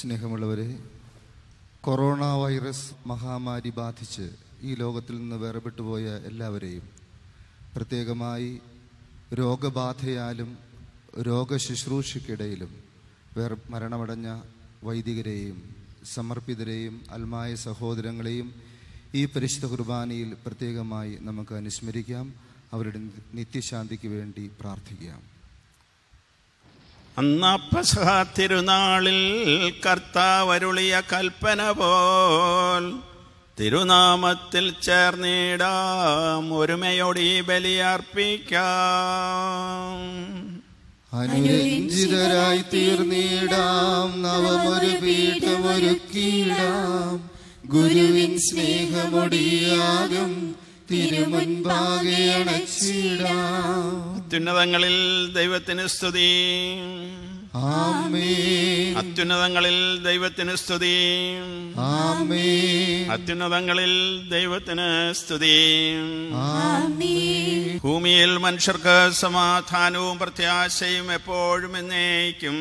സ്നേഹമുള്ളവരെ corona virus മഹാമാരി ബാധിച്ച് ഈ ലോകത്തിൽ നിന്ന് വേർപെട്ടു പോയ എല്ലാവരെയും പ്രത്യേകമായി രോഗബാധയാലും രോഗശുശ്രൂഷയ്ക്കിടയിലും വേർ മരണമടഞ്ഞ വൈദികരെയും സമർപ്പിതരെയും അൽമായ സഹോദരങ്ങളെയും ഈ പരിശുദ്ധ കുർബാനയിൽ പ്രത്യേകമായി നമുക്ക് അനുസ്മരിക്കാം അവരുടെ നിത്യശാന്തിക്ക് വേണ്ടി പ്രാർത്ഥിക്കാം അന്നപ്പസഹ തിരുനാളിൽ കർത്താവരുളിയ കൽപ്പന പോൽ തിരുനാമത്തിൽ ചേർന്നിടാം ഒരുമയോടെ ഈ ബലിയർപ്പിക്കാം അനുരഞ്ജിതരായി തീർന്നിടാം നവമൊരു പീഠമൊരുക്കിയിടാം ഗുരുവിൻ സ്നേഹമൊടിയാകും തിരുമുൻപാകെ അണച്ചിടാം അത്യുന്നതങ്ങളിൽ ദൈവത്തിന് സ്തുതി ആമേ അത്യുന്നതങ്ങളിൽ ദൈവത്തിന് സ്തുതി ആമേ അത്യുന്നതങ്ങളിൽ ദൈവത്തിന് സ്തുതി ആമേ ഭൂമിയിൽ മനുഷ്യർക്ക് സമാധാനവും പ്രത്യാശയും എപ്പോഴും എന്നേക്കും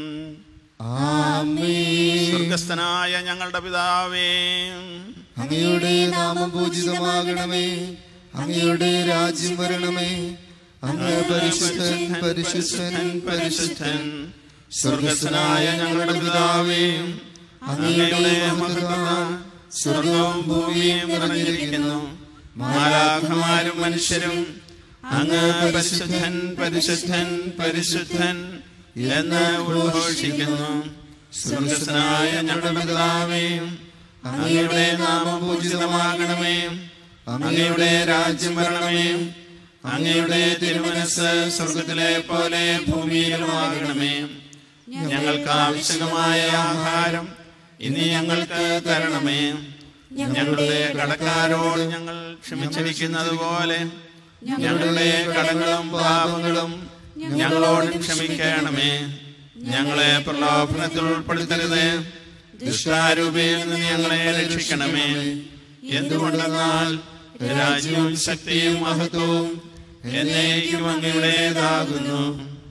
ആമേ സ്വർഗസ്ഥനായ ഞങ്ങളുടെ പിതാവേ അങ്ങയുടെ നാമം പൂജിതമാകണമേ അങ്ങയുടെ രാജ്യം വരണമേ അങ്ങ് പരിശുദ്ധൻ പരിശുദ്ധൻ പരിശുദ്ധൻ സ്വർഗസ്ഥനായ ഞങ്ങളുടെ പിതാവേ അങ്ങയുടെ മഹത്വത്താൽ സ്വർഗവും ഭൂമിയും നിറഞ്ഞിരിക്കുന്നു മാലാഖമാരും മനുഷ്യരും അങ്ങ് പരിശുദ്ധൻ പരിശുദ്ധൻ പരിശുദ്ധൻ എന്ന് ഉദ്ഘോഷിക്കുന്നു സ്വർഗസ്ഥനായ ഞങ്ങളുടെ പിതാവേ അങ്ങയുടെ നാമം പൂജിതമാകണമേ അങ്ങയുടെ രാജ്യം വരണമേ അങ്ങയുടെ തിരുമനസ് സ്വർഗത്തിലെ പോലെ ഭൂമിയിലുമാകണമേ ഞങ്ങൾക്ക് ആവശ്യമായ ആഹാരം ഇനി ഞങ്ങൾക്ക് തരണമേ ഞങ്ങളുടെ കടക്കാരോട് ഞങ്ങൾ ക്ഷമിച്ചിരിക്കുന്നത് പോലെ ഞങ്ങളുടെ കടങ്ങളും പാപങ്ങളും ഞങ്ങളോട് ക്ഷമിക്കണമേ ഞങ്ങളെ പ്രലോഭനത്തിൽ ഉൾപ്പെടുത്തരുത് ദുഷ്ടാരൂപയിൽ നിന്ന് ഞങ്ങളെ രക്ഷിക്കണമേ എന്തുകൊണ്ടെന്നാൽ രാജ്യവും ശക്തിയും മഹത്വവും എന്നേക്കും അങ്ങയുടേതാകുന്നു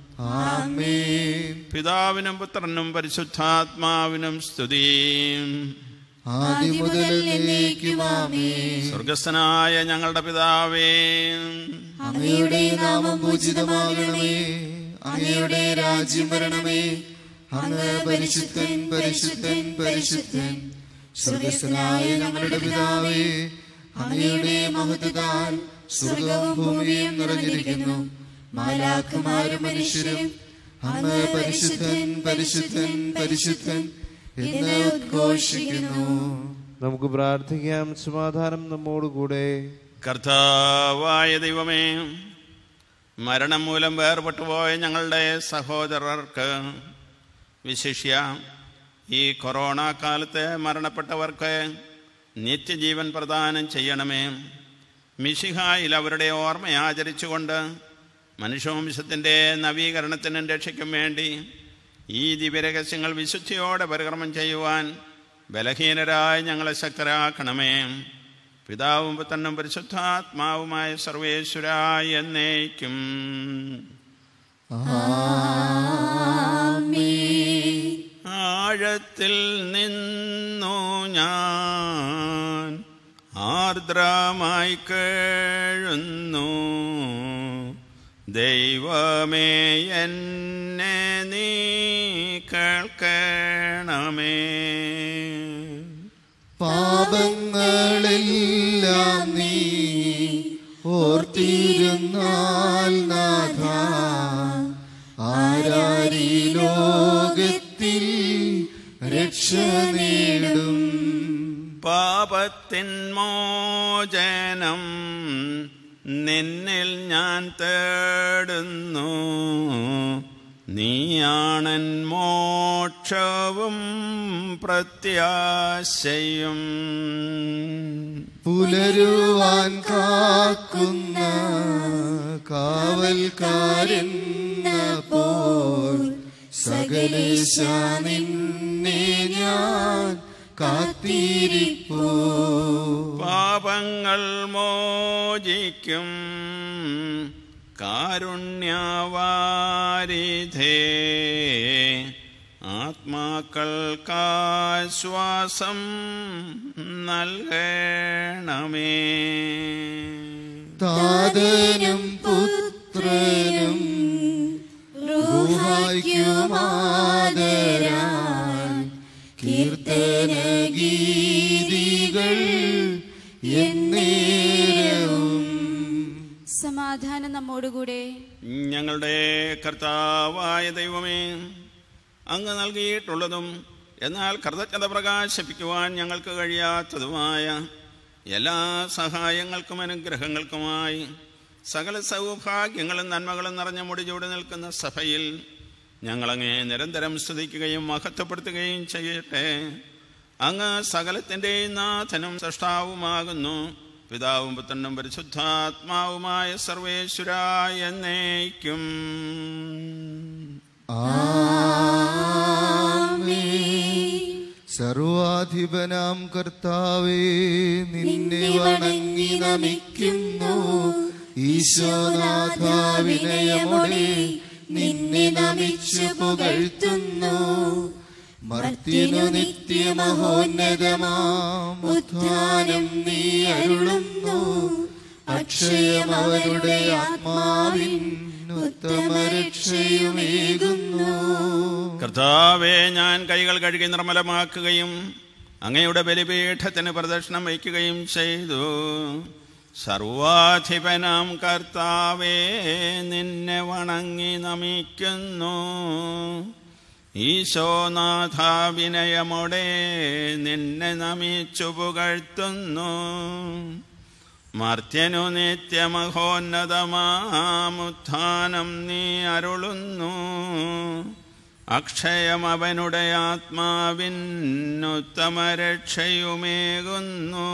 ആമേൻ പിതാവിനും പുത്രനും പരിശുദ്ധാത്മാവിനും സ്തുതി ആദ്യം മുതൽ എന്നേക്കും ആമേൻ സ്വർഗസ്ഥനായ ഞങ്ങളുടെ പിതാവേ അങ്ങയുടെ നാമം പൂജിതമാകണമേ അങ്ങയുടെ രാജ്യം വരണമേ അങ്ങ് പരിശുദ്ധൻ പരിശുദ്ധൻ പരിശുദ്ധൻ സ്വർഗസ്ഥനായ ഞങ്ങളുടെ പിതാവേ അങ്ങയുടെ മഹത്വത്താൽ സ്വർഗവും ഭൂമിയും നിറഞ്ഞിരിക്കുന്നു മാലാഖമാരും മനുഷ്യരും അങ്ങ് പരിശുദ്ധൻ പരിശുദ്ധൻ പരിശുദ്ധൻ എന്ന് ഉദ്ഘോഷിക്കുന്നു നമുക്ക് പ്രാർത്ഥിക്കാം സമാധാനം നമ്മോടുകൂടെ കർത്താവായ ദൈവമേ മരണം മൂലം വേർപെട്ടു പോയ ഞങ്ങളുടെ സഹോദരർക്ക് വിശിഷ്യ ഈ കൊറോണ കാലത്ത് മരണപ്പെട്ടവർക്ക് നിത്യജീവൻ പ്രദാനം ചെയ്യണമേ മിശിഹായിൽ അവരുടെ ഓർമ്മ ആചരിച്ചുകൊണ്ട് മനുഷ്യവംശത്തിൻ്റെ നവീകരണത്തിനും രക്ഷയ്ക്കും വേണ്ടി ഈ ദിവ്യരഹസ്യങ്ങൾ വിശുദ്ധിയോടെ പരിക്രമം ചെയ്യുവാൻ ബലഹീനരായ ഞങ്ങളെ ശക്തരാക്കണമേ പിതാവും പുത്രനും പരിശുദ്ധാത്മാവുമായ സർവേശ്വരായ എന്നേക്കും ആഴത്തിൽ നിന്നു ഞാൻ ആർദ്രമായി കേഴുന്നു ദൈവമേ എന്നെ നീ കേൾക്കണമേ പാപങ്ങളെല്ലാം നീ ഓർത്തിരുന്നാൽ നാഥ ആരാരി ലോകത്തിൽ രക്ഷ നേടും പാപത്തിൻ മോചനം നിന്നിൽ ഞാൻ തേടുന്നു നീയാണൻ മോക്ഷവും പ്രത്യാശയും പുലരുവാൻ കാക്കുന്ന കാവൽക്കാരെന്ന പോൽ സകലേശ നിന്നെ ഞാൻ കാത്തിരിപ്പോ പാപങ്ങൾ മോചിക്കും കാരുണ്യവാരിധേ ആത്മാ മക്കൾക്കാശ്വാസം നൽകണമേ താതനും പുത്രനും റൂഹായ്ക്കുമാതരാൻ കീർത്തന ഗീതികൾ എന്നേരവും സമാധാനം നമ്മോടുകൂടെ ഞങ്ങളുടെ കർത്താവായ ദൈവമേ അങ്ങ് നൽകിയിട്ടുള്ളതും എന്നാൽ കൃതജ്ഞത പ്രകാശിപ്പിക്കുവാൻ ഞങ്ങൾക്ക് കഴിയാത്തതുമായ എല്ലാ സഹായങ്ങൾക്കും അനുഗ്രഹങ്ങൾക്കുമായി സകല സൗഭാഗ്യങ്ങളും നന്മകളും നിറഞ്ഞ മുടിചൂടി നിൽക്കുന്ന സഭയിൽ ഞങ്ങളങ്ങേ നിരന്തരം സ്തുതിക്കുകയും മഹത്വപ്പെടുത്തുകയും ചെയ്യട്ടെ അങ്ങ് സകലത്തിൻ്റെയും നാഥനും സൃഷ്ടാവുമാകുന്നു പിതാവും പുത്രനും പരിശുദ്ധാത്മാവുമായ സർവേശ്വരായ എന്നേക്കും സർവാധിപനാം കർത്താവേ നിന്നെ വണങ്ങി നമിക്കുന്നു ഈശോനാഥ വിനയമോടെ നിന്നെ നമിച്ചു പുകഴ്ത്തുന്നു മർത്തിനു നിത്യമഹോന്നതമാം ഉത്ഥാനം നീ അരുളുന്നു അക്ഷയം അവരുടെ ആത്മാവിൻ ഉത്തമ രക്ഷയുമേകുന്നു കർത്താവെ ഞാൻ കൈകൾ കഴുകി നിർമ്മലമാക്കുകയും അങ്ങയുടെ ബലിപീഠത്തിന് പ്രദക്ഷിണം വയ്ക്കുകയും ചെയ്തു സർവാധിപനാം കർത്താവേ നിന്നെ വണങ്ങി നമിക്കുന്നു ഈശോനാഥ വിനയമോടെ നിന്നെ നമിച്ചു പുകഴ്ത്തുന്നു മർത്യനു നിത്യമഹോന്നതമാമുത്ഥാനം നീ അരുളുന്നു അക്ഷയം അവനുടെ ആത്മാവിനുത്തമ രക്ഷയുമേകുന്നു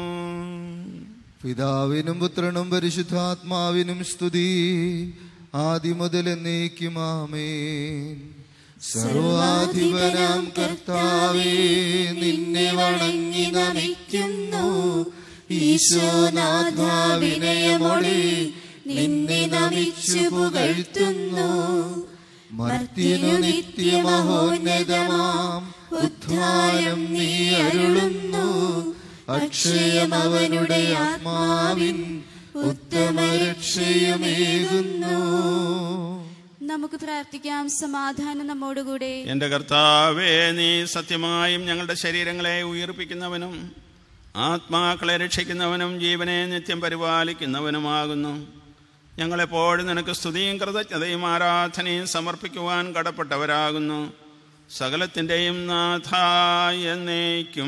പിതാവിനും പുത്രനും പരിശുദ്ധാത്മാവിനും സ്തുതി ആദ്യം മുതൽ എന്നേക്കുമാമേൻ സർവാധിപനാം കർത്താവേ നിന്നെ വണങ്ങി നമിക്കുന്നു ഈശോനാഥ വിനയമോടെ നിന്നെ നമിച്ചു പുകഴ്ത്തുന്നു മർത്യനു നിത്യമഹോന്നതമാം ഉദ്ധാരം നീ അരുളുന്നു അക്ഷയം അവനുടെ ആത്മാവിൻ ഉത്തമ രക്ഷയുമേകുന്നു നമുക്ക് പ്രാർത്ഥിക്കാം സമാധാനം നമ്മോടുകൂടെ എൻ്റെ കർത്താവേ നീ സത്യമായും ഞങ്ങളുടെ ശരീരങ്ങളെ ഉയർപ്പിക്കുന്നവനും ആത്മാക്കളെ രക്ഷിക്കുന്നവനും ജീവനെ നിത്യം പരിപാലിക്കുന്നവനുമാകുന്നു ഞങ്ങളെപ്പോഴും നിനക്ക് സ്തുതിയും കൃതജ്ഞതയും ആരാധനയും സമർപ്പിക്കുവാൻ കടപ്പെട്ടവരാകുന്നു സകലത്തിൻ്റെയും നാഥ എന്നേക്കും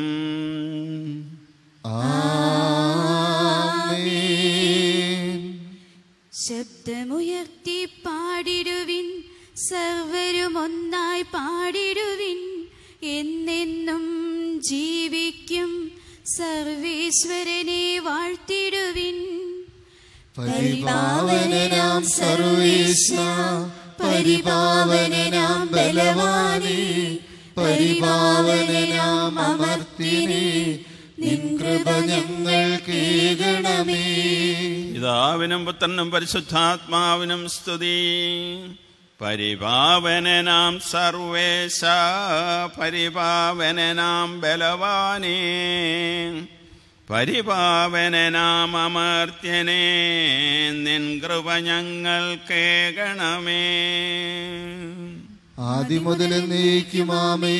ആമേൻ ശബ്ദമുയർത്തി പാടിടുവിൻ സർവരും ഒന്നായി പാടിടുവിൻ എന്നെന്നും ജീവിക്കും സർവേശ്വരനെ വാഴ്ത്തിടുവിൻ പരിപാവനനാം സർവേശ പരിപാവനനാം ബലവാനെ പരിപാവനനാം അമർത്തിനെ നിൻ കൃപ ഞങ്ങൾ കേകണമേ പിതാവിനും പുത്രനും പരിശുദ്ധാത്മാവിനും സ്തുതി പരിപാവനനാം സർവേശ പരിപാവനനാം ബലവാനേ പരിപാവനനാം അമർത്യനേ നിൻ കൃപ ഞങ്ങൾ കേകണമേ ആദ്യം മുതൽ എന്നേക്കുമാമേ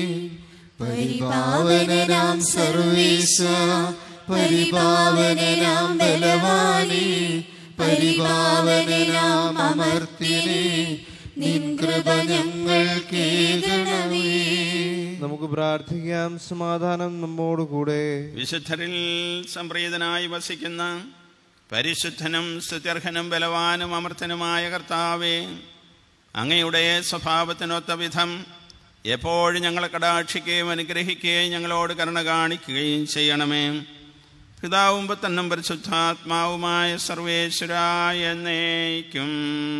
പരിപാവനനാം സർവേശ പരിപാവനനാം ബലവാനെ പരിപാവനനാം അമർത്തിനെ നിൻ കൃപ ഞങ്ങൾ കേകണമേ നമുക്ക് പ്രാർത്ഥിക്കാം സമാധാനം നമ്മോടുകൂടെ വിശുദ്ധരിൽ സംപ്രീതനായി വസിക്കുന്ന പരിശുദ്ധനും സ്തുത്യർഹനും ബലവാനും അമർത്തനുമായ കർത്താവേ അങ്ങയുടെ സ്വഭാവത്തിനൊത്ത വിധം എപ്പോഴും ഞങ്ങളെ കടാക്ഷിക്കുകയും അനുഗ്രഹിക്കുകയും ഞങ്ങളോട് കരുണ കാണിക്കുകയും ചെയ്യണമേ പിതാവും പുത്തനും പരിശുദ്ധാത്മാവുമായ സർവേശ്വരായ എന്നേക്കും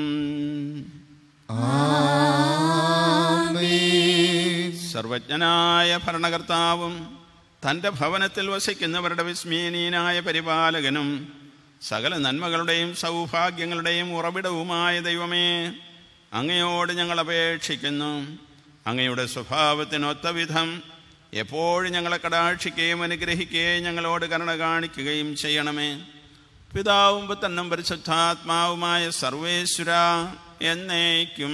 ആമേൻ സർവജ്ഞനായ ഭരണകർത്താവും തൻ്റെ ഭവനത്തിൽ വസിക്കുന്നവരുടെ വിസ്മയനീയനായ പരിപാലകനും സകല നന്മകളുടെയും സൗഭാഗ്യങ്ങളുടെയും ഉറവിടവുമായ ദൈവമേ അങ്ങയോട് ഞങ്ങൾ അപേക്ഷിക്കുന്നു അങ്ങയുടെ സ്വഭാവത്തിനൊത്ത വിധം എപ്പോഴും ഞങ്ങളെ കടാക്ഷിക്കുകയും അനുഗ്രഹിക്കുകയും ഞങ്ങളോട് കരുണ കാണിക്കുകയും ചെയ്യണമേ പിതാവും പുത്തനും പരിശുദ്ധാത്മാവുമായ സർവേശ്വര എന്നേക്കും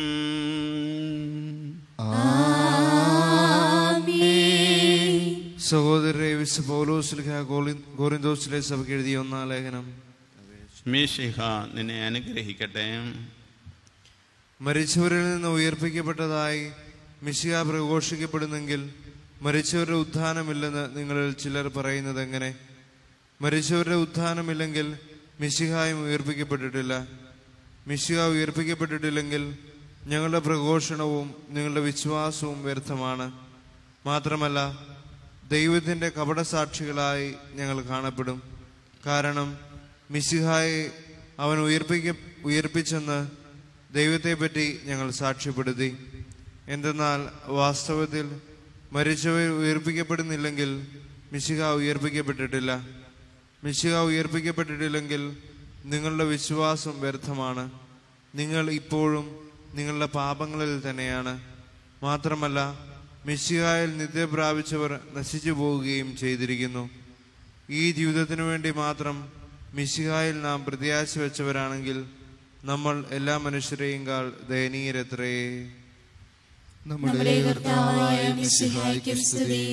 സഹോദരരെ വിശ പൗലോസ്ലിഹ ഗോറിന്തോസിലെ സഭയ്ക്ക് എഴുതിയ ഒന്നാം ലേഖനം മീശിഹ നിന്നെ അനുഗ്രഹിക്കട്ടെ മരിച്ചവരിൽ നിന്ന് ഉയർപ്പിക്കപ്പെട്ടതായി മിശിഹ പ്രഘോഷിക്കപ്പെടുന്നെങ്കിൽ മരിച്ചവരുടെ ഉത്ഥാനമില്ലെന്ന് നിങ്ങളിൽ ചിലർ പറയുന്നത് എങ്ങനെ മരിച്ചവരുടെ ഉത്ഥാനമില്ലെങ്കിൽ മിശിഹായും ഉയർപ്പിക്കപ്പെട്ടിട്ടില്ല മിശിഹ ഉയർപ്പിക്കപ്പെട്ടിട്ടില്ലെങ്കിൽ ഞങ്ങളുടെ പ്രഘോഷണവും നിങ്ങളുടെ വിശ്വാസവും വ്യർത്ഥമാണ് മാത്രമല്ല ദൈവത്തിൻ്റെ കപടസാക്ഷികളായി ഞങ്ങൾ കാണപ്പെടും കാരണം മിശിഹായെ അവൻ ഉയർപ്പിക്ക ഉയർപ്പിച്ചെന്ന് ദൈവത്തെപ്പറ്റി ഞങ്ങൾ സാക്ഷ്യപ്പെടുത്തി എന്തെന്നാൽ വാസ്തവത്തിൽ മരിച്ചവർ ഉയർപ്പിക്കപ്പെടുന്നില്ലെങ്കിൽ മിശിഹ ഉയർപ്പിക്കപ്പെട്ടിട്ടില്ല മിശിഹ ഉയർപ്പിക്കപ്പെട്ടിട്ടില്ലെങ്കിൽ നിങ്ങളുടെ വിശ്വാസം വ്യർത്ഥമാണ് നിങ്ങൾ ഇപ്പോഴും നിങ്ങളുടെ പാപങ്ങളിൽ തന്നെയാണ് മാത്രമല്ല മിശിഹായിൽ നിത്യ പ്രാപിച്ചവർ നശിച്ചു പോവുകയും ചെയ്തിരിക്കുന്നു ഈ ജീവിതത്തിനു വേണ്ടി മാത്രം മിശിഹായിൽ നാം പ്രത്യാശ വെച്ചവരാണെങ്കിൽ നമ്മൾ എല്ലാ മനുഷ്യരെയും കാൾ ദയനീയരത്രേ നമ്മുടെ കർത്താവായ മിശിഹായ്ക്ക് സ്തുതി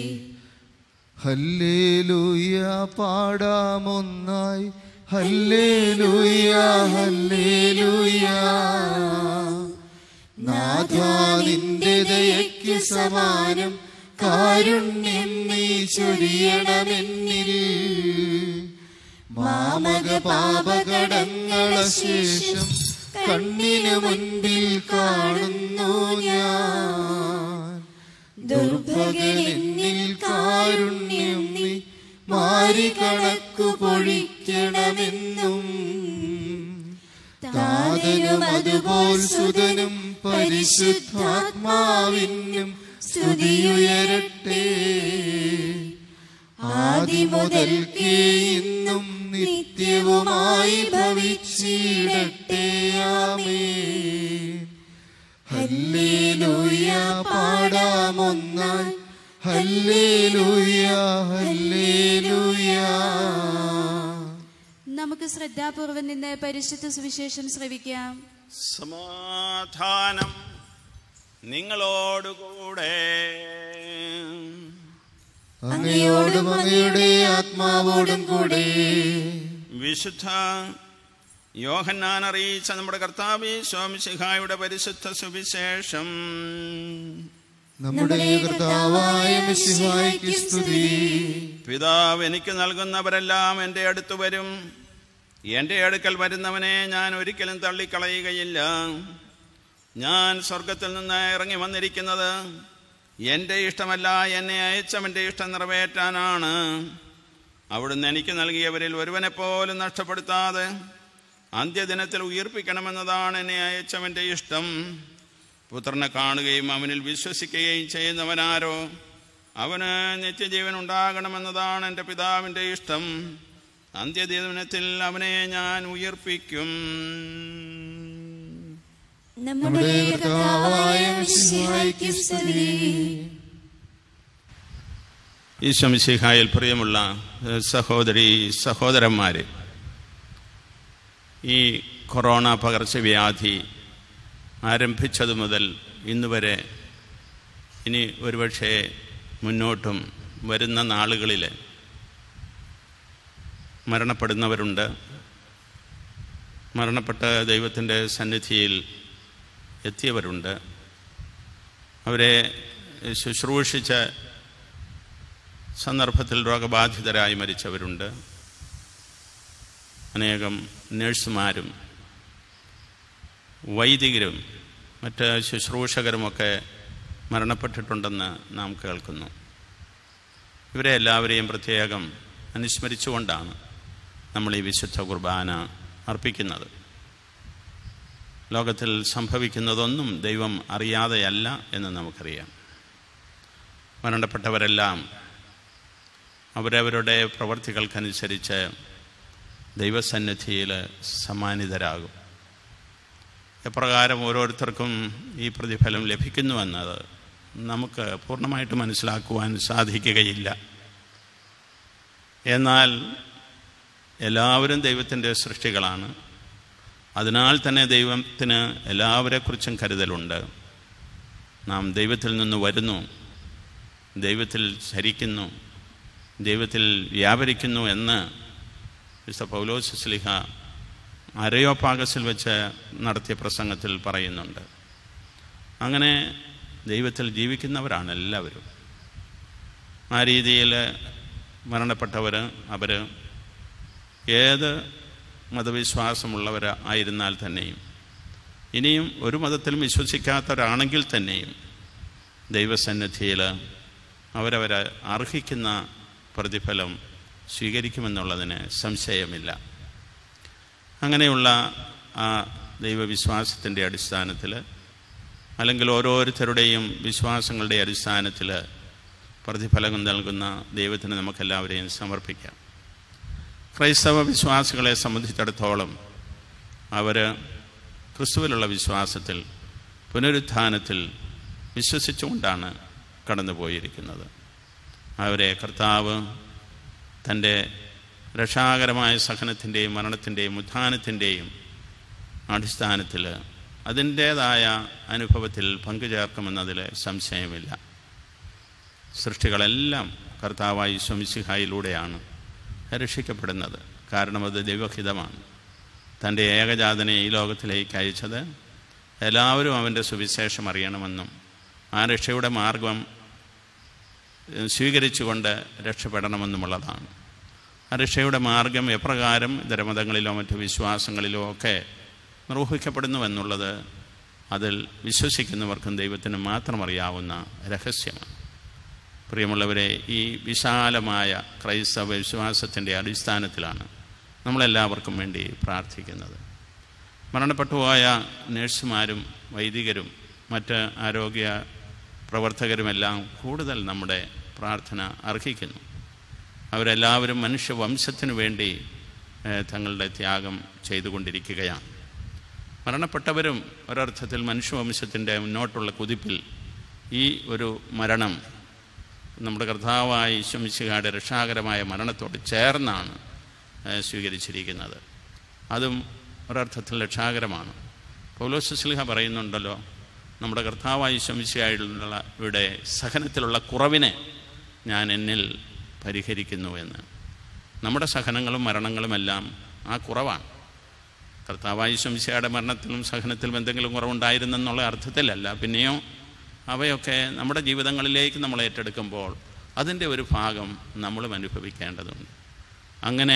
ഹല്ലേലൂയ പാടാമൊന്നായി ഹല്ലേലൂയ ഹല്ലേലൂയ നാഥാ നിന്റെ ദയയ്ക്ക് സമാനം കാരുണ്യം നീ ചൊരിയണമെന്നിൽ മാമക പാപകടങ്ങള ശേഷം കണ്ണിനു മുൻപിൽ കാണുന്നു ഞാൻ ദുർഭകനെന്നിൽ കാരുണ്യം നീ മാറി കണക്കു പൊഴിക്കണമെന്നും താതനും അതുപോൽ സുതനും പരിശുദ്ധാത്മാവിനും സ്തുതിയുയരട്ടെ ആദിമുതൽക്കേ ഇന്നും നിത്യവുമായി ഭവിച്ചിടട്ടെ ആമേൻ ഹല്ലേലൂയ പാടാമൊന്നായി ഹല്ലേലൂയ ഹല്ലേലൂയ നമുക്ക് ശ്രദ്ധാപൂർവം നിന്ന് പരിശുദ്ധ സുവിശേഷം ശ്രവിക്കാം സമാധാനം നിങ്ങളോടുകൂടെ അങ്ങയോടും അങ്ങയുടെ ആത്മാവോടും കൂടെ വിശുദ്ധ യോഹന്നാൻ അറിയിച്ച നമ്മുടെ കർത്താവി സ്വാമിശിഹായുടെ പരിശുദ്ധ സുവിശേഷം നമ്മുടെ കർത്താവായ മിശിഹായ്ക്ക് സ്തുതി പിതാവ് എനിക്ക് നൽകുന്നവരെല്ലാം എൻ്റെ അടുത്ത് വരും എൻ്റെ അടുക്കൽ വരുന്നവനെ ഞാൻ ഒരിക്കലും തള്ളിക്കളയുകയില്ല ഞാൻ സ്വർഗത്തിൽ നിന്ന് ഇറങ്ങി വന്നിരിക്കുന്നത് എൻ്റെ ഇഷ്ടമല്ല എന്നെ അയച്ചവൻ്റെ ഇഷ്ടം നിറവേറ്റാനാണ് അവിടുന്ന് എനിക്ക് നൽകിയവരിൽ ഒരുവനെപ്പോലും നഷ്ടപ്പെടുത്താതെ അന്ത്യദിനത്തിൽ ഉയർപ്പിക്കണമെന്നതാണ് എന്നെ അയച്ചവൻ്റെ ഇഷ്ടം പുത്രനെ കാണുകയും അവനിൽ വിശ്വസിക്കുകയും ചെയ്യുന്നവനാരോ അവന് നിത്യജീവൻ ഉണ്ടാകണമെന്നതാണ് എൻ്റെ പിതാവിൻ്റെ ഇഷ്ടം അന്ത്യദിനത്തിൽ അവനെ ഞാൻ ഉയർപ്പിക്കും നമ്മുടെ കർത്താവായ മിശിഹായ്ക്ക് സ്തുതി ഈശ്വമിശിഹായിൽ പ്രിയമുള്ള ഏഹ്, സഹോദരി സഹോദരന്മാരെ ഈ കൊറോണ പകർച്ചവ്യാധി ആരംഭിച്ചതു മുതൽ ഇന്ന് വരെ ഇനി ഒരുപക്ഷെ മുന്നോട്ടും വരുന്ന നാളുകളിൽ മരണപ്പെടുന്നവരുണ്ട് മരണപ്പെട്ട ദൈവത്തിൻ്റെ സന്നിധിയിൽ എത്തിയവരുണ്ട് അവരെ ശുശ്രൂഷിച്ച സന്ദർഭത്തിൽ രോഗബാധിതരായി മരിച്ചവരുണ്ട് അനേകം നഴ്സുമാരും വൈദികരും മറ്റ് ശുശ്രൂഷകരുമൊക്കെ മരണപ്പെട്ടിട്ടുണ്ടെന്ന് നാം കേൾക്കുന്നു ഇവരെ എല്ലാവരെയും പ്രത്യേകം അനുസ്മരിച്ചുകൊണ്ടാണ് നമ്മൾ ഈ വിശുദ്ധ കുർബാന അർപ്പിക്കുന്നത് ലോകത്തിൽ സംഭവിക്കുന്നതൊന്നും ദൈവം അറിയാതെയല്ല എന്ന് നമുക്കറിയാം മരണപ്പെട്ടവരെല്ലാം അവരവരുടെ പ്രവർത്തികൾക്കനുസരിച്ച് ദൈവസന്നിധിയിൽ സമ്മാനിതരാകും എപ്രകാരം ഓരോരുത്തർക്കും ഈ പ്രതിഫലം ലഭിക്കുന്നുവെന്നത് നമുക്ക് പൂർണ്ണമായിട്ട് മനസ്സിലാക്കുവാൻ സാധിക്കുകയില്ല എന്നാൽ എല്ലാവരും ദൈവത്തിൻ്റെ സൃഷ്ടികളാണ് അതിനാൽ തന്നെ ദൈവത്തിന് എല്ലാവരെക്കുറിച്ചും കരുതലുണ്ട് നാം ദൈവത്തിൽ നിന്ന് വരുന്നു ദൈവത്തിൽ ചരിക്കുന്നു ദൈവത്തിൽ വ്യാപരിക്കുന്നു എന്ന് വിശുദ്ധ പൗലോസ് സ്ലിഹ അരയോപാകസിൽ വെച്ച് നടത്തിയ പ്രസംഗത്തിൽ പറയുന്നുണ്ട് അങ്ങനെ ദൈവത്തിൽ ജീവിക്കുന്നവരാണ് എല്ലാവരും ആ രീതിയിൽ മരണപ്പെട്ടവർ അവർ ഏത് മതവിശ്വാസമുള്ളവർ ആയിരുന്നാൽ തന്നെയും ഇനിയും ഒരു മതത്തിലും വിശ്വസിക്കാത്തവരാണെങ്കിൽ തന്നെയും ദൈവസന്നിധിയിൽ അവരവർ അർഹിക്കുന്ന പ്രതിഫലം സ്വീകരിക്കുമെന്നുള്ളതിന് സംശയമില്ല അങ്ങനെയുള്ള ആ ദൈവവിശ്വാസത്തിൻ്റെ അടിസ്ഥാനത്തിൽ അല്ലെങ്കിൽ ഓരോരുത്തരുടെയും വിശ്വാസങ്ങളുടെ അടിസ്ഥാനത്തിൽ പ്രതിഫലം നൽകുന്ന ദൈവത്തിന് നമുക്കെല്ലാവരെയും സമർപ്പിക്കാം ക്രൈസ്തവ വിശ്വാസികളെ സംബന്ധിച്ചിടത്തോളം അവർ ക്രിസ്തുവിലുള്ള വിശ്വാസത്തിൽ പുനരുത്ഥാനത്തിൽ വിശ്വസിച്ചുകൊണ്ടാണ് കടന്നുപോയിരിക്കുന്നത് അവരെ കർത്താവ് തൻ്റെ രക്ഷാകരമായ സഹനത്തിൻ്റെയും മരണത്തിൻ്റെയും ഉത്ഥാനത്തിൻ്റെയും അടിസ്ഥാനത്തിൽ അതിൻ്റേതായ അനുഭവത്തിൽ പങ്കുചേർക്കുമെന്നതിൽ സംശയമില്ല സൃഷ്ടികളെല്ലാം കർത്താവായി സ്വമിസിഹായിലൂടെയാണ് രക്ഷിക്കപ്പെടുന്നത് കാരണം അത് ദൈവഹിതമാണ് തൻ്റെ ഏകജാതനെ ഈ ലോകത്തിലേക്ക് അയച്ചത് എല്ലാവരും അവൻ്റെ സുവിശേഷം അറിയണമെന്നും ആ രക്ഷയുടെ മാർഗം സ്വീകരിച്ചുകൊണ്ട് രക്ഷപ്പെടണമെന്നുമുള്ളതാണ് ആ രക്ഷയുടെ മാർഗം എപ്രകാരം ഇതരമതങ്ങളിലോ മറ്റു വിശ്വാസങ്ങളിലോ ഒക്കെ നിർവഹിക്കപ്പെടുന്നുവെന്നുള്ളത് അതിൽ വിശ്വസിക്കുന്നവർക്കും ദൈവത്തിന് മാത്രം അറിയാവുന്ന രഹസ്യമാണ് പ്രിയമുള്ളവരെ ഈ വിശാലമായ ക്രൈസ്തവ വിശ്വാസത്തിൻ്റെ അടിസ്ഥാനത്തിലാണ് നമ്മളെല്ലാവർക്കും വേണ്ടി പ്രാർത്ഥിക്കുന്നത് മരണപ്പെട്ടുപോയ നഴ്സുമാരും വൈദികരും മറ്റ് ആരോഗ്യ പ്രവർത്തകരുമെല്ലാം കൂടുതൽ നമ്മുടെ പ്രാർത്ഥന അർഹിക്കുന്നു അവരെല്ലാവരും മനുഷ്യവംശത്തിനു വേണ്ടി ഏഹ്, തങ്ങളുടെ ത്യാഗം ചെയ്തുകൊണ്ടിരിക്കുകയാണ് മരണപ്പെട്ടവരും ഒരർത്ഥത്തിൽ മനുഷ്യവംശത്തിൻ്റെ മുന്നോട്ടുള്ള കുതിപ്പിൽ ഈ ഒരു മരണം നമ്മുടെ കർത്താവായ ഈശ്വമിശികായുടെ രക്ഷാകരമായ മരണത്തോട് ചേർന്നാണ് ഏഹ്, സ്വീകരിച്ചിരിക്കുന്നത് അതും ഒരർത്ഥത്തിൽ രക്ഷാകരമാണ് പൗലോസ് സ്ലിഹ പറയുന്നുണ്ടല്ലോ നമ്മുടെ കർത്താവായ ഈശ്വമിശിയായുള്ള ഇവിടെ സഹനത്തിലുള്ള കുറവിനെ ഞാൻ എന്നിൽ പരിഹരിക്കുന്നു എന്ന് നമ്മുടെ സഹനങ്ങളും മരണങ്ങളുമെല്ലാം ആ കുറവാണ് കർത്താവായ ശംശയുടെ മരണത്തിലും സഹനത്തിലും എന്തെങ്കിലും കുറവുണ്ടായിരുന്നെന്നുള്ള അർത്ഥത്തിലല്ല പിന്നെയോ അവയൊക്കെ നമ്മുടെ ജീവിതങ്ങളിലേക്ക് നമ്മൾ ഏറ്റെടുക്കുമ്പോൾ അതിൻ്റെ ഒരു ഭാഗം നമ്മളും അനുഭവിക്കേണ്ടതുണ്ട് അങ്ങനെ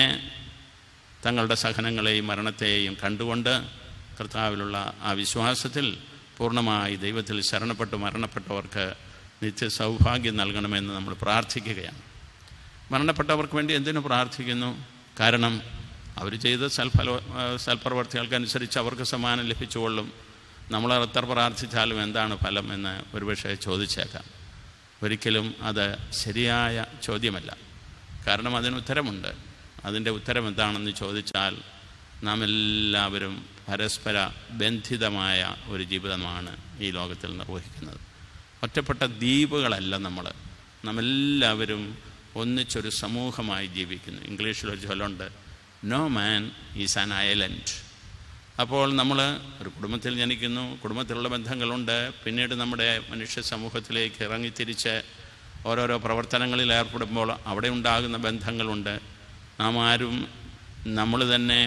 തങ്ങളുടെ സഹനങ്ങളെയും മരണത്തെയും കണ്ടുകൊണ്ട് കർത്താവിലുള്ള ആ വിശ്വാസത്തിൽ പൂർണ്ണമായി ദൈവത്തിൽ ശരണപ്പെട്ട് മരണപ്പെട്ടവർക്ക് നിത്യ സൗഭാഗ്യം നൽകണമെന്ന് നമ്മൾ പ്രാർത്ഥിക്കുകയാണ് മരണപ്പെട്ടവർക്ക് വേണ്ടി എന്തിനു പ്രാർത്ഥിക്കുന്നു കാരണം അവർ ചെയ്ത സൽഫല സൽപ്രവർത്തികൾക്കനുസരിച്ച് അവർക്ക് സമ്മാനം ലഭിച്ചുകൊള്ളും നമ്മൾ എത്ര പ്രാർത്ഥിച്ചാലും എന്താണ് ഫലം എന്ന് ഒരുപക്ഷെ ചോദിച്ചേക്കാം ഒരിക്കലും അത് ശരിയായ ചോദ്യമല്ല കാരണം അതിന് ഉത്തരമുണ്ട് അതിൻ്റെ ഉത്തരം എന്താണെന്ന് ചോദിച്ചാൽ നാം എല്ലാവരും പരസ്പര ബന്ധിതമായ ഒരു ജീവിതമാണ് ഈ ലോകത്തിൽ നിർവഹിക്കുന്നത് ഒറ്റപ്പെട്ട ദ്വീപുകളല്ല നമ്മൾ നമ്മെല്ലാവരും ഒന്നിച്ചൊരു സമൂഹമായി ജീവിക്കുന്നു ഇംഗ്ലീഷിലൊരു ചൊല്ലുണ്ട് no man is an island അപ്പോൾ നമ്മൾ ഒരു കുടുംബത്തിൽ ജനിക്കുന്നു കുടുംബത്തിലുള്ള ബന്ധങ്ങളുണ്ട് പിന്നീട് നമ്മുടെ മനുഷ്യ സമൂഹത്തിലേക്ക് ഇറങ്ങിത്തിരിച്ച് ഓരോരോ പ്രവർത്തനങ്ങളിൽ ഏർപ്പെടുമ്പോൾ അവിടെ ഉണ്ടാകുന്ന ബന്ധങ്ങളുണ്ട് നാം ആരും നമ്മൾ തന്നെ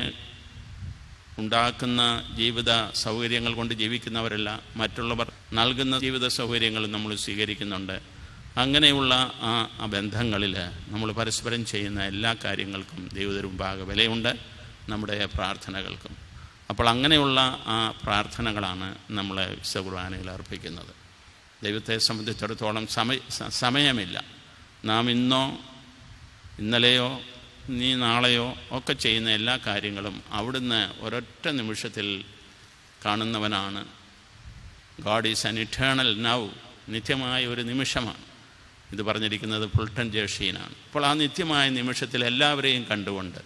ഉണ്ടാക്കുന്ന ജീവിത സൗകര്യങ്ങൾ കൊണ്ട് ജീവിക്കുന്നവരല്ല മറ്റുള്ളവർ നൽകുന്ന ജീവിത സൗകര്യങ്ങൾ നമ്മൾ സ്വീകരിക്കുന്നുണ്ട് അങ്ങനെയുള്ള ആ ആ ബന്ധങ്ങളിൽ നമ്മൾ പരസ്പരം ചെയ്യുന്ന എല്ലാ കാര്യങ്ങൾക്കും ദൈവത്തിന് മുമ്പാകെ വിലയുണ്ട് നമ്മുടെ പ്രാർത്ഥനകൾക്കും അപ്പോൾ അങ്ങനെയുള്ള ആ പ്രാർത്ഥനകളാണ് നമ്മൾ വിശുദ്ധ കുർബാനയിൽ അർപ്പിക്കുന്നത് ദൈവത്തെ സംബന്ധിച്ചിടത്തോളം സമയ സ- സമയമില്ല നാം ഇന്നോ ഇന്നലെയോ നീ നാളെയോ ഒക്കെ ചെയ്യുന്ന എല്ലാ കാര്യങ്ങളും അവിടുന്ന് ഒരൊറ്റ നിമിഷത്തിൽ കാണുന്നവനാണ് God is an eternal now നിത്യമായ ഒരു നിമിഷമാണ് ഇത് പറഞ്ഞിരിക്കുന്നത് ഫുൾട്ടൻ ജേഷീനാണ് അപ്പോൾ ആ നിത്യമായ നിമിഷത്തിൽ എല്ലാവരെയും കണ്ടുകൊണ്ട്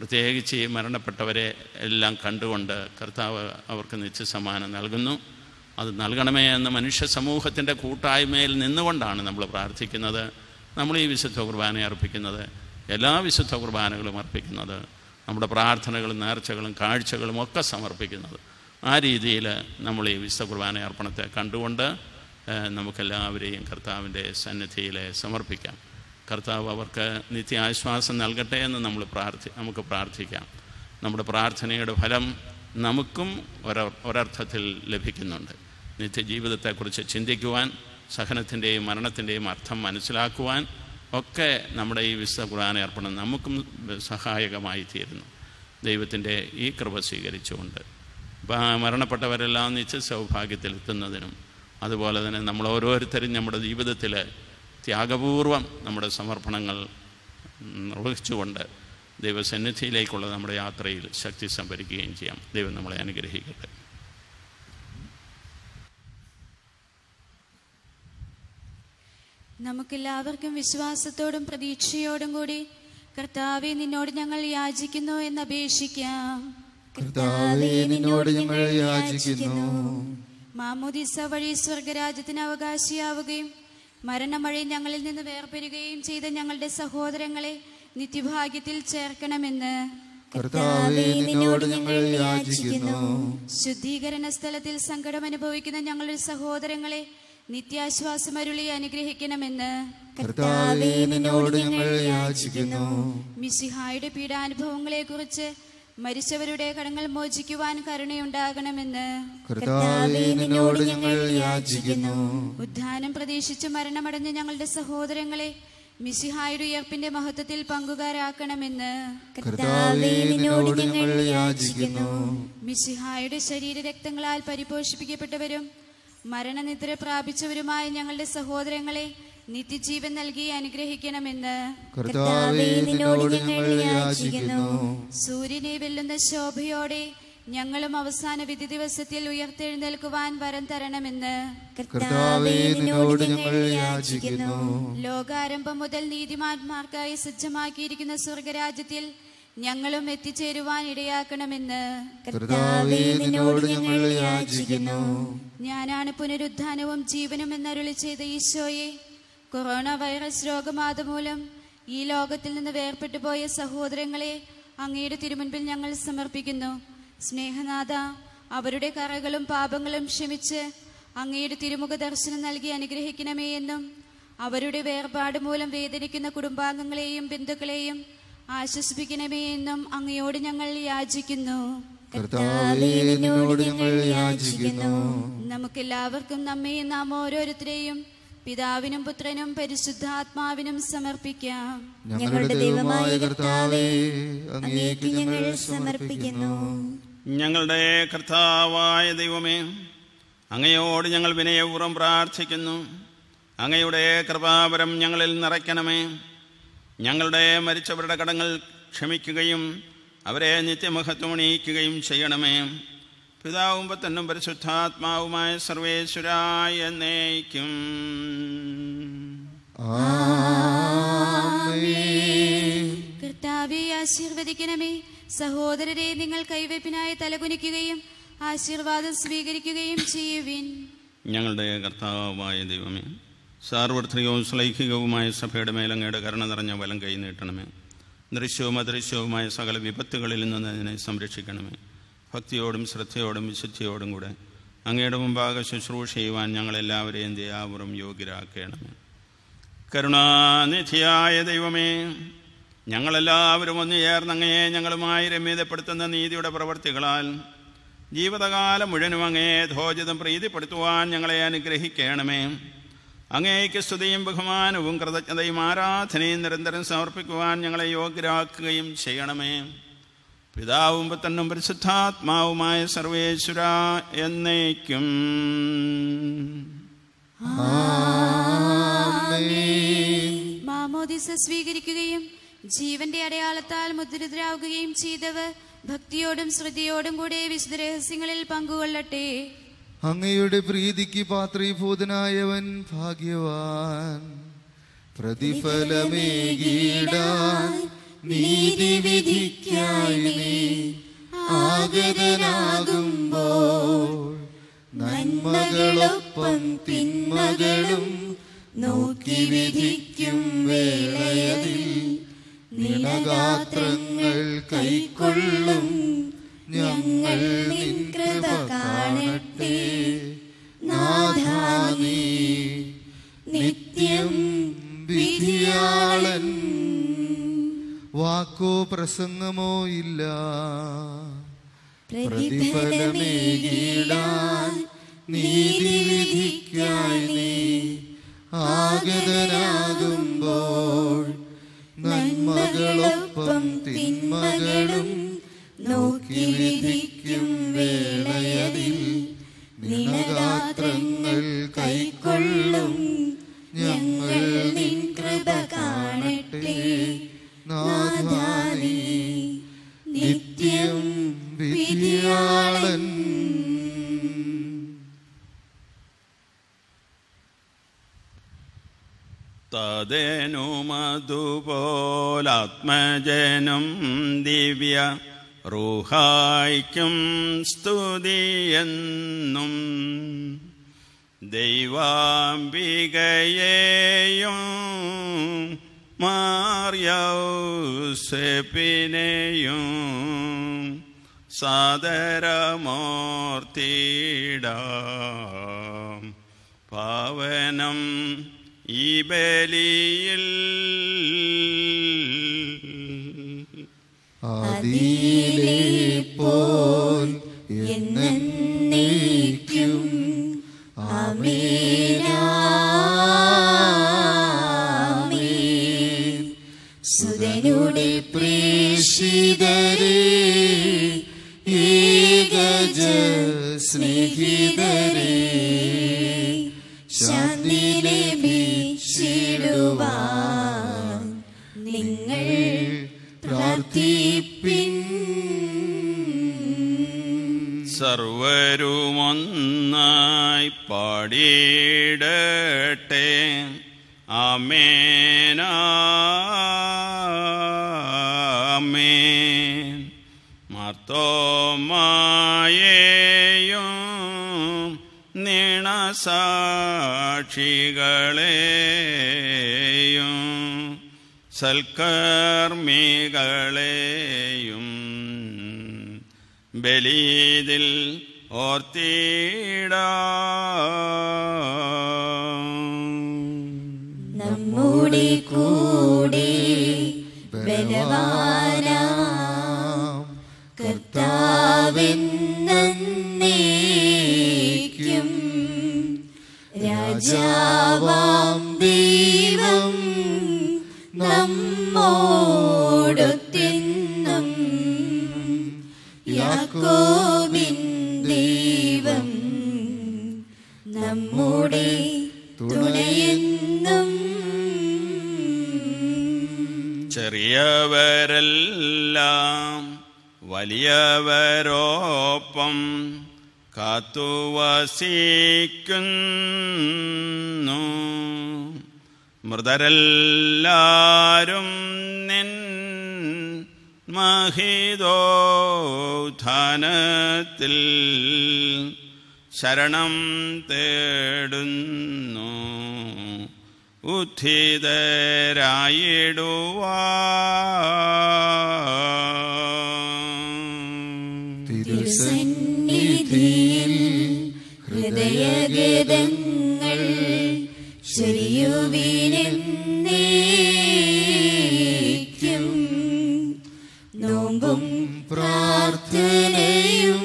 പ്രത്യേകിച്ച് ഈ മരണപ്പെട്ടവരെ എല്ലാം കണ്ടുകൊണ്ട് കർത്താവ് അവർക്ക് നിത്യസമ്മാനം നൽകുന്നു അത് നൽകണമേ എന്ന് മനുഷ്യ സമൂഹത്തിൻ്റെ കൂട്ടായ്മയിൽ നിന്നുകൊണ്ടാണ് നമ്മൾ പ്രാർത്ഥിക്കുന്നത് നമ്മൾ ഈ വിശുദ്ധ കുർബാന അർപ്പിക്കുന്നത് എല്ലാ വിശുദ്ധ കുർബാനകളും അർപ്പിക്കുന്നത് നമ്മുടെ പ്രാർത്ഥനകളും നേർച്ചകളും കാഴ്ചകളും ഒക്കെ സമർപ്പിക്കുന്നത് ആ രീതിയിൽ നമ്മൾ ഈ വിശുദ്ധ കുർബാന അർപ്പണത്തെ കണ്ടുകൊണ്ട് ഏഹ്, നമുക്കെല്ലാവരെയും കർത്താവിൻ്റെ സന്നിധിയിൽ സമർപ്പിക്കാം കർത്താവ് അവർക്ക് നിത്യ ആശ്വാസം നൽകട്ടെ എന്ന് നമ്മൾ പ്രാർത്ഥി നമുക്ക് പ്രാർത്ഥിക്കാം നമ്മുടെ പ്രാർത്ഥനയുടെ ഫലം നമുക്കും ഒര ഒരർത്ഥത്തിൽ ലഭിക്കുന്നുണ്ട് നിത്യജീവിതത്തെക്കുറിച്ച് ചിന്തിക്കുവാൻ സഹനത്തിൻ്റെയും മരണത്തിൻ്റെയും അർത്ഥം മനസ്സിലാക്കുവാൻ ഒക്കെ നമ്മുടെ ഈ വിശുദ്ധ കുർബാന അർപ്പണം നമുക്കും സഹായകമായി തീരുന്നു ദൈവത്തിൻ്റെ ഈ കൃപ സ്വീകരിച്ചുകൊണ്ട് അപ്പോൾ ആ മരണപ്പെട്ടവരെല്ലാം നിത്യ സൗഭാഗ്യത്തിലെത്തുന്നതിനും അതുപോലെ തന്നെ നമ്മൾ ഓരോരുത്തരും നമ്മുടെ ജീവിതത്തിൽ ത്യാഗപൂർവം നമ്മുടെ സമർപ്പണങ്ങൾ നിർവഹിച്ചുകൊണ്ട് ദൈവസന്നിധിയിലേക്കുള്ള നമ്മുടെ യാത്രയിൽ ശക്തി സംഭരിക്കുകയും ചെയ്യാം ദൈവം നമ്മളെ അനുഗ്രഹിക്കട്ടെ നമുക്കെല്ലാവർക്കും വിശ്വാസത്തോടും പ്രതീക്ഷയോടും കൂടി കർത്താവെ നിന്നോട് ഞങ്ങൾ യാചിക്കുന്നു എന്ന് അപേക്ഷിക്കാം കർത്താവേ നിന്നോട് ഞങ്ങൾ യാചിക്കുന്നു മാമോദിസ വഴി സ്വർഗരാജ്യത്തിന് അവകാശിയാവുകയും മരണം വഴി ഞങ്ങളിൽ നിന്ന് വേർപിരിയുകയും ചെയ്ത ഞങ്ങളുടെ സഹോദരങ്ങളെ നിത്യഭാഗ്യത്തിൽ ചേർക്കണമെന്ന് കർത്താവേ നിന്നോട് ഞങ്ങൾ യാചിക്കുന്നു ശുദ്ധീകരണ സ്ഥലത്തിൽ സങ്കടം അനുഭവിക്കുന്ന ഞങ്ങളുടെ സഹോദരങ്ങളെ നിത്യാശ്വാസം അരുളി അനുഗ്രഹിക്കണമെന്ന് കർത്താവേ നിന്നോട് ഞങ്ങൾ യാചിക്കുന്നു മിശിഹായുടെ പീഡാനുഭവങ്ങളെ കുറിച്ച് മരിച്ചവരുടെ കടങ്ങൾ മോചിക്കുവാൻ കരുണയുണ്ടാകണമെന്ന് കർത്താവേ നിന്നോട് ഞങ്ങൾ യാചിക്കുന്നു ഉദ്ധാനം പ്രതീക്ഷിച്ച് മരണമടഞ്ഞ ഞങ്ങളുടെ സഹോദരങ്ങളെ മിശിഹായുടെ ഉയർപ്പിന്റെ മഹത്വത്തിൽ പങ്കുകാരാക്കണമെന്ന് കർത്താവേ നിന്നോട് ഞങ്ങൾ യാചിക്കുന്നു മിശിഹായുടെ ശരീര രക്തങ്ങളാൽ പരിപോഷിപ്പിക്കപ്പെട്ടവരും മരണനിദ്ര പ്രാപിച്ചവരുമായ ഞങ്ങളുടെ സഹോദരങ്ങളെ നിത്യജീവൻ നൽകി അനുഗ്രഹിക്കണമെന്ന് കർത്താവേ നിന്നോട് ഞങ്ങൾ യാചിക്കുന്നു സൂര്യനെ വെല്ലുന്ന ശോഭയോടെ ഞങ്ങളും അവസാന വിധി ദിവസത്തിൽ ഉയർത്തെഴുന്നേൽക്കുവാൻ വരം തരണമെന്ന് കർത്താവേ നിന്നോട് ഞങ്ങൾ യാചിക്കുന്നു ലോകാരംഭം മുതൽ നീതിമാന്മാർക്കായി സജ്ജമാക്കിയിരിക്കുന്ന സ്വർഗരാജ്യത്തിൽ ഞങ്ങളും എത്തിച്ചേരുവാൻ ഇടയാക്കണമെന്ന് കർത്താവേ നിന്നോട് ഞങ്ങൾ യാചിക്കുന്നു ഞാനാണ് പുനരുദ്ധാനവും ജീവനും എന്നരുളി ചെയ്ത ഈശോയെ കൊറോണ വൈറസ് രോഗബാധ മൂലം ഈ ലോകത്തിൽ നിന്ന് വേർപെട്ടു പോയ സഹോദരങ്ങളെ അങ്ങയുടെ തിരുമുൻപിൽ ഞങ്ങൾ സമർപ്പിക്കുന്നു സ്നേഹനാഥ അവരുടെ കറകളും പാപങ്ങളും ക്ഷമിച്ച് അങ്ങയുടെ തിരുമുഖ ദർശനം നൽകി അനുഗ്രഹിക്കണമേ എന്നും അവരുടെ വേർപാട് മൂലം വേദനിക്കുന്ന കുടുംബാംഗങ്ങളെയും ബന്ധുക്കളെയും ആശ്വസിപ്പിക്കണമേ എന്നും അങ്ങയോട് ഞങ്ങൾ യാചിക്കുന്നു കർത്താവേ നിന്നോട് ഞങ്ങൾ യാചിക്കുന്നു നമുക്കെല്ലാവർക്കും നമ്മയും നാം ഓരോരുത്തരെയും പിതാവിനും പുത്രനും പരിശുദ്ധാത്മാവിനും സമർപ്പിക്കാം ഞങ്ങളുടെ ദൈവമായ കർത്താവേ അങ്ങേക്ക് ഞങ്ങൾ സമർപ്പിക്കുന്നു ഞങ്ങളുടെ കർത്താവായ ദൈവമേ അങ്ങയോട് ഞങ്ങൾ വിനയപൂർവ്വം പ്രാർത്ഥിക്കുന്നു അങ്ങയുടെ കൃപാപരം ഞങ്ങളിൽ നിറയ്ക്കണമേ ഞങ്ങളുടെ മരിച്ചവരുടെ കടങ്ങൾ ക്ഷമിക്കുകയും അവരെ നിത്യമഹത്വമണിയിക്കുകയും ചെയ്യണമേ പിതാവും പത്തനും പരിശുദ്ധാത്മാവുമായ സർവേശ്വരായ എന്നേക്കും കർത്താവെ ആശീർവദിക്കണമേ സഹോദരരെ നിങ്ങൾ കൈവയ്പിനായി തലകുനിക്കുകയും ആശീർവാദം സ്വീകരിക്കുകയും ചെയ്യുവിൻ ഞങ്ങളുടെ കർത്താവായ ദൈവമേ സാർവത്രികവും ശ്ലൈഹികവുമായ സഭയുടെ മേലങ്ങയുടെ കരുണ നിറഞ്ഞ വലം കൈ നീട്ടണമേ ദൃശ്യവും അദൃശ്യവുമായ സകല വിപത്തുകളിൽ നിന്ന് അതിനെ സംരക്ഷിക്കണമേ ഭക്തിയോടും ശ്രദ്ധയോടും വിശുദ്ധിയോടും കൂടെ അങ്ങയുടെ മുമ്പാകെ ശുശ്രൂഷ ചെയ്യുവാൻ ഞങ്ങളെല്ലാവരെയും ദയാപുറം യോഗ്യരാക്കണമേ കരുണാനിധിയായ ദൈവമേ ഞങ്ങളെല്ലാവരും ഒന്ന് ചേർന്ന് അങ്ങയെ ഞങ്ങളുമായി രമ്യതപ്പെടുത്തുന്ന നീതിയുടെ പ്രവർത്തികളാൽ ജീവിതകാലം മുഴുവനും അങ്ങയെ ധോജിതം പ്രീതിപ്പെടുത്തുവാൻ ഞങ്ങളെ അനുഗ്രഹിക്കണമേ അങ്ങേക്ക് സ്തുതിയും ബഹുമാനവും കൃതജ്ഞതയും ആരാധനയും നിരന്തരം സമർപ്പിക്കുവാൻ ഞങ്ങളെ യോഗ്യരാക്കുകയും ചെയ്യണമേ പിതാവും പുത്തനും പരിശുദ്ധാത്മാവുമായ സർവേശ്വര എന്നേക്കും മാമോദിസ സ്വീകരിക്കുകയും ജീവന്റെ അടയാളത്താൽ മുദ്രിതരാകുകയും ചെയ്തവർ ഭക്തിയോടും ശ്രുതിയോടും കൂടെ വിശുദ്ധ രഹസ്യങ്ങളിൽ പങ്കുകൊള്ളട്ടെ അങ്ങയുടെ പ്രീതിക്ക് പാത്രീഭൂതനായവൻ ഭാഗ്യവാൻ പ്രതിഫലമേകീടാൻ നീതിവിധിക്കായി നീ ആഗതനാകുമ്പോൾ നന്മ നന്മകളൊപ്പം തിന്മകളും നോക്കി വിധിക്കും വേളയതിൽ നിണഗാത്രങ്ങൾ കൈക്കൊള്ളും ഞങ്ങൾ നിൻ കൃപ കാണട്ടെ നാഥാ നീ നിത്യം വിധിയാളൻ വാക്കോ പ്രസംഗമോ ഇല്ല പ്രതിഫലമേകിടാൻ നീതി വിധിക്കായി നീ ആഗതനാകുമ്പോൾ നന്മകളൊപ്പം തിന്മകളും നോക്കി വിധിക്കും വേളയതിൽ നിണഗാത്രങ്ങൾ കൈക്കൊള്ളും ഞങ്ങൾ നിൻ കൃപ കാണട്ടെ നാഥാ നീ നിത്യം വിധിയാളൻ തതനുമതുപോലാത്മജനം ദിവ്യ റൂഹായ്ക്കും സ്തുതിയെന്നും ദൈവാംബികയെയും മാർയൗസെപ്പിനെയും സാദരമൂർത്തിടാം പാവനം ഈ ബലിയിൽ അതിലെ പോൽ എന്നേക്കും ആമേൻ സുതനുടെ പ്രേഷിതരേ ഏകജ സ്നേഹിതരേ ശാന്തി ലഭിച്ചിടുവാൻ നിങ്ങൾ പ്രാർത്ഥിപ്പിൻ സർവരുമൊന്നായി പാടിയിടട്ടെ ആമേനാമേൻ മർത്തോമായേയും നിണസാക്ഷികളെയും സൽക്കർമ്മികളെയും ബലീതിൽ ഓർത്തിടാം നമ്മുടെ കൂടെ ബലവാനാം കർത്താവെന്നേക്കും രാജാവാം ദൈവം നമ്മോടൊത്തെന്നും യാക്കോബിൻ ദൈവം നമ്മുടെ തുണയെന്നും ചെറിയവരെല്ലാം വലിയവരോപ്പം കാത്തുവസിക്കുന്നു മൃതരെല്ലാരും നിൻ മഹിതോത്ഥാനത്തിൽ ശരണം തേടുന്നു ഉദ്ധിതരായിടുവാ തിരുസന്നിധിയിൽ ഹൃദയഗതങ്ങൾ ചെറിയുവിനെന്നേക്കും നോമ്പും പ്രാർത്ഥനയും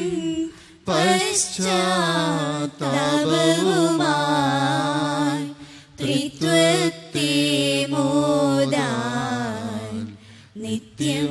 പശ്ചാത്താപവുമായി ത്രിത്വത്തെ മോദാൻ നിത്യം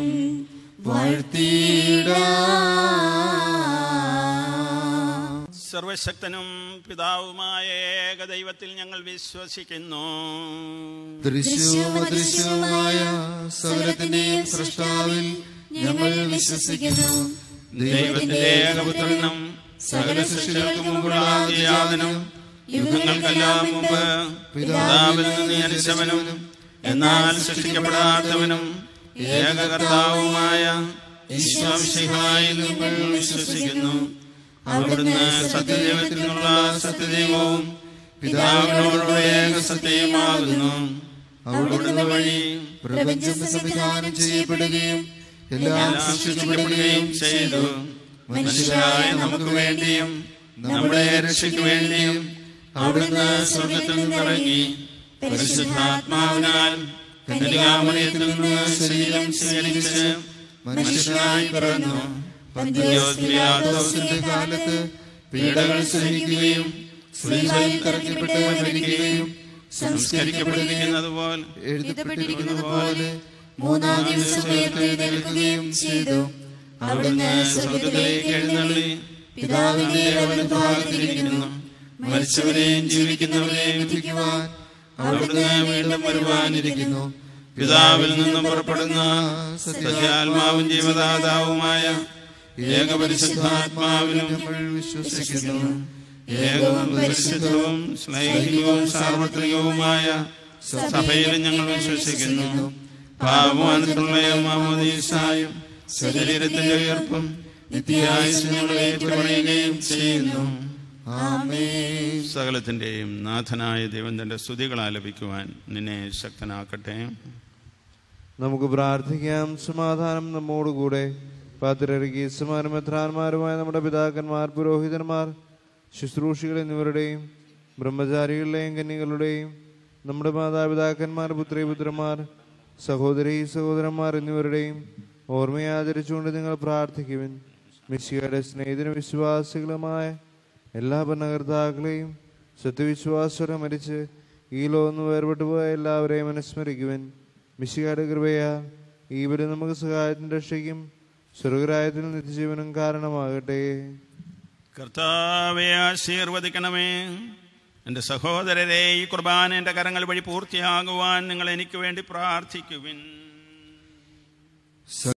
വാഴ്ത്തിടാം സർവശക്തനും പിതാവുമായ ഏകദൈവത്തിൽ ഞങ്ങൾ വിശ്വസിക്കുന്നു ദൃശ്യവും അദൃശ്യവുമായ സകലത്തിന്റെയും സൃഷ്ടാവിൽ ഞങ്ങൾ വിശ്വസിക്കുന്നു ദൈവത്തിന്റെ ഏകപുത്രനും സകല സൃഷ്ടികൾക്ക് മുമ്പുള്ള ആദിയാതനും യുഗങ്ങൾക്കെല്ലാം മുമ്പ് പിതാവിൽ നിന്ന് ജനിച്ചവനും എന്നാൽ സൃഷ്ടിക്കപ്പെടാത്തവനും ഏകകർത്താവുമായ ഈശ്വംശിഹായിൽ ഞങ്ങൾ വിശ്വസിക്കുന്നു അവിടുന്ന് സത്യദൈവത്തിൽ നിന്നുള്ള സത്യദൈവവും പിതാവിനോടുള്ള ഏക സത്യമാകുന്നു അവിടുന്ന് വഴി പ്രപഞ്ചം സംവിധാനം ചെയ്യപ്പെടുകയും എല്ലാം എല്ലാം സൃഷ്ടിക്കപ്പെടുകയും സൃഷ്ടിക്കപ്പെടുകയും ചെയ്തു മനുഷ്യരായ നമുക്ക് വേണ്ടിയും നമ്മുടെ രക്ഷയ്ക്ക് വേണ്ടിയും അവിടുന്ന് സ്വർഗത്തിൽ നിന്നിറങ്ങി പരിശുദ്ധാത്മാവിനാൽ കന്യകാമറിയത്തിൽ നിന്ന് ശരീരം സ്വീകരിച്ച് മനുഷ്യനായി പിറന്നു പന്തിയോസ് പിലാത്തോസിന്റെ കാലത്ത് പീഡകൾ സഹിക്കുകയും സ്ത്രീകളിൽ കറക്കപ്പെട്ട് മരിക്കുകയും സംസ്കരിക്കപ്പെടുന്നത് പോലെ എഴുതപ്പെട്ടിരിക്കുന്നത് പോലെ മൂന്നാം ദിവസം ഉയർത്തെഴുന്നേൽക്കുകയും ചെയ്തു അവിടുന്ന് സ്വർഗത്തിലേക്ക് സ്വർഗത്തിലേക്ക് എഴുന്നള്ളി പിതാവിന്റെ വലതുഭാഗത്തിരിക്കുന്നു മരിച്ചവരെയും ജീവിക്കുന്നവരെയും വിധിക്കുവാൻ അവിടുന്ന് വീണ്ടും വരുവാനിരിക്കുന്നു പിതാവിൽ നിന്ന് പുറപ്പെടുന്ന സത്യാത്മാവും ജീവദാതാവുമായ ഏകപരിശുദ്ധാത്മാവിനും നമ്മൾ വിശ്വസിക്കുന്നു ഏകവും പരിശുദ്ധവും സ്നേഹികവും സാർവത്രികവുമായ സഭയിലും ഞങ്ങൾ വിശ്വസിക്കുന്നു പാപമാനത്തുള്ള മാമോദീസായും ശരീരത്തിന്റെ ഉയർപ്പും നിത്യായുസ് ഞങ്ങൾ ഏറ്റുപറയുകയും ചെയ്യുന്നു ആമേൻ സകലത്തിൻ്റെയും നാഥനായ ദൈവം തൻ്റെ സ്തുതികൾ ആലപിക്കുവാൻ നിന്നെ ശക്തനാക്കട്ടെ നമുക്ക് പ്രാർത്ഥിക്കാം സമാധാനം നമ്മോടുകൂടെ പാത്രരുകി സമാനമെത്രാന്മാരുമായ നമ്മുടെ പിതാക്കന്മാർ പുരോഹിതന്മാർ ശുശ്രൂഷികൾ എന്നിവരുടെയും ബ്രഹ്മചാരികളുടെയും കന്യകളുടെയും നമ്മുടെ മാതാപിതാക്കന്മാർ പുത്രിപുത്രന്മാർ സഹോദരി സഹോദരന്മാർ എന്നിവരുടെയും ഓർമ്മയെ ആചരിച്ചുകൊണ്ട് നിങ്ങൾ പ്രാർത്ഥിക്കുവിൻ മിശിയുടെ സ്നേഹിതന വിശ്വാസികളുമായ എല്ലാ ഭരണകർത്താക്കളെയും സത്യവിശ്വാസത്തോടെ മരിച്ച് ഈ ലോകന്ന് വേർപെട്ടു പോയ എല്ലാവരെയും അനുസ്മരിക്കുവിൻ മിശികാട് കൃപയാ ഈ ബലി നമുക്ക് സഹായത്തിന് രക്ഷയ്ക്കും സ്വർഗരായത്തിൽ നിത്യജീവനും കാരണമാകട്ടെ കർത്താവെ ആശീർവദിക്കണമേ എൻ്റെ സഹോദരരെ ഈ കുർബാന എൻ്റെ കരങ്ങൾ വഴി പൂർത്തിയാകുവാൻ നിങ്ങൾ എനിക്ക് വേണ്ടി പ്രാർത്ഥിക്കുവിൻ